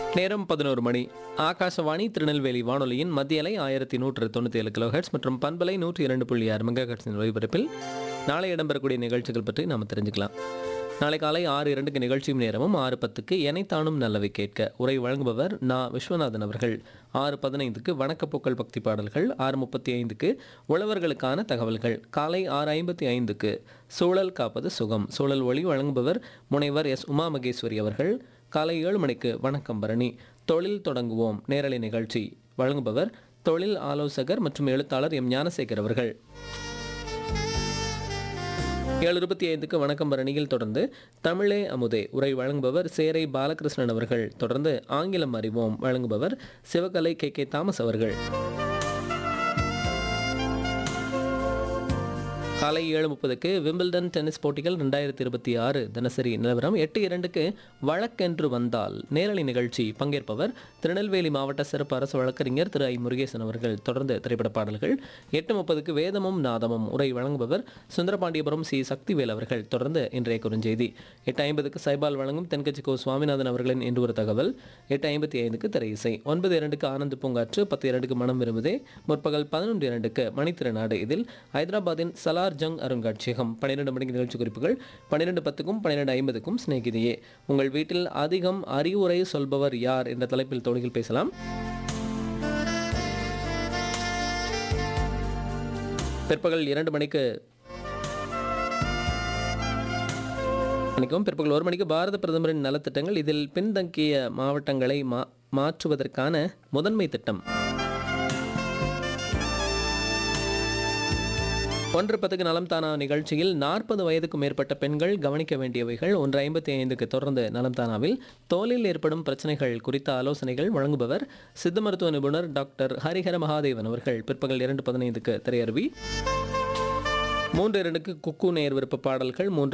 நேரம் பதினோரு மணி ஆகாசவாணி திருநெல்வேலி வானொலியின் மத்திய அலை ஆயிரத்தி நூற்று தொண்ணூற்றி ஏழு கிலோஹெட்ஸ் மற்றும் பண்பலை நூற்றி இரண்டு புள்ளி ஆறு மெகாஹெட்ஸின் ஒலிபரப்பில் நாளை இடம்பெறக்கூடிய நிகழ்ச்சிகள் பற்றி நாம் தெரிஞ்சுக்கலாம் நாளை காலை ஆறு இரண்டுக்கு நிகழ்ச்சியும் நேரமும் ஆறு பத்துக்கு எனைத்தானும் நல்லவை கேட்க உரை வழங்குபவர் நா விஸ்வநாதன் அவர்கள் ஆறு பதினைந்துக்கு வணக்கப்போக்கள் பக்தி பாடல்கள் ஆறு முப்பத்தி ஐந்துக்கு உழவர்களுக்கான தகவல்கள் காலை ஆறு ஐம்பத்தி ஐந்துக்கு சூழல் காப்பது சுகம் சூழல் ஒளி வழங்குபவர் முனைவர் எஸ் உமா மகேஸ்வரி அவர்கள் காலை ஏழு மணிக்கு வணக்கம் பரணி தொழில் தொடங்குவோம் நேரலை நிகழ்ச்சி வழங்குபவர் தொழில் ஆலோசகர் மற்றும் எழுத்தாளர் எம் ஞானசேகர் அவர்கள் ஏழு இருபத்தி ஐந்துக்கு வணக்கம் பரணியில் தொடர்ந்து தமிழே அமுதே உரை வழங்குபவர் சேரை பாலகிருஷ்ணன் அவர்கள் தொடர்ந்து ஆங்கிலம் அறிவோம் வழங்குபவர் சிவகலை கே கே தாமஸ் அவர்கள் காலை ஏழு முப்பதுக்கு விம்பிள்டன் டென்னிஸ் போட்டிகள் ரெண்டாயிரத்தி இருபத்தி ஆறு தினசரி நிலவரம் எட்டு இரண்டுக்கு வழக்கென்று வந்தால் நேரலை நிகழ்ச்சி பங்கேற்பவர் திருநெல்வேலி மாவட்ட சிறப்பு அரசு வழக்கறிஞர் திரு ஐ முருகேசன் அவர்கள் தொடர்ந்து திரைப்பட பாடல்கள் எட்டு முப்பதுக்கு வேதமும் நாதமும் உரை வழங்குபவர் சுந்தரபாண்டியபுரம் சி சக்திவேல் அவர்கள் தொடர்ந்து இன்றைய குறுஞ்செய்தி எட்டு ஐம்பதுக்கு சைபால் வழங்கும் தென்கட்சி கோ சுவாமிநாதன் அவர்களின் இன்று ஒரு தகவல் எட்டு ஐம்பத்தி ஐந்துக்கு திரை இசை ஒன்பது இரண்டுக்கு ஆனந்த் பூங்காற்று பத்து இரண்டுக்கு மனம் விரும்புதே முற்பகல் பதினொன்று இரண்டுக்கு மணித்திருநாடு இதில் ஹைதராபாத்தின் சலார் ஜங் அருங்காட்சியகம் பன்னிரெண்டு மணிக்கு நிகழ்ச்சி குறிப்புகள் பன்னிரெண்டு பத்துக்கும் பன்னிரெண்டு ஐம்பதுக்கும் சிநேகிதியே உங்கள் வீட்டில் அதிகம் அறிவுரை சொல்பவர் யார் என்ற தலைப்பில் தோழிகள் பேசலாம் பிற்பகல் இரண்டு மணிக்கு மணிக்கும் பிற்பகல் ஒரு மணிக்கு பாரத பிரதமரின் நலத்திட்டங்கள் இதில் பின்தங்கிய மாவட்டங்களை மா மாற்றுவதற்கான முதன்மை திட்டம் ஒன்று பத்துக்கு நலம் தானா நிகழ்ச்சியில் நாற்பது வயதுக்கும் மேற்பட்ட பெண்கள் கவனிக்க வேண்டியவைகள் ஒன்று ஐம்பத்தி ஐந்துக்கு தொடர்ந்து நலம் தானாவில் தோலில் ஏற்படும் பிரச்சனைகள் குறித்த ஆலோசனைகள் வழங்குபவர் சித்த மருத்துவ நிபுணர் டாக்டர் ஹரிஹர மகாதேவன் அவர்கள் பிற்பகல் இரண்டு பதினைந்துக்கு திரையருவி மூன்று இரண்டுக்கு குக்கு நேர் விருப்ப பாடல்கள் மூன்று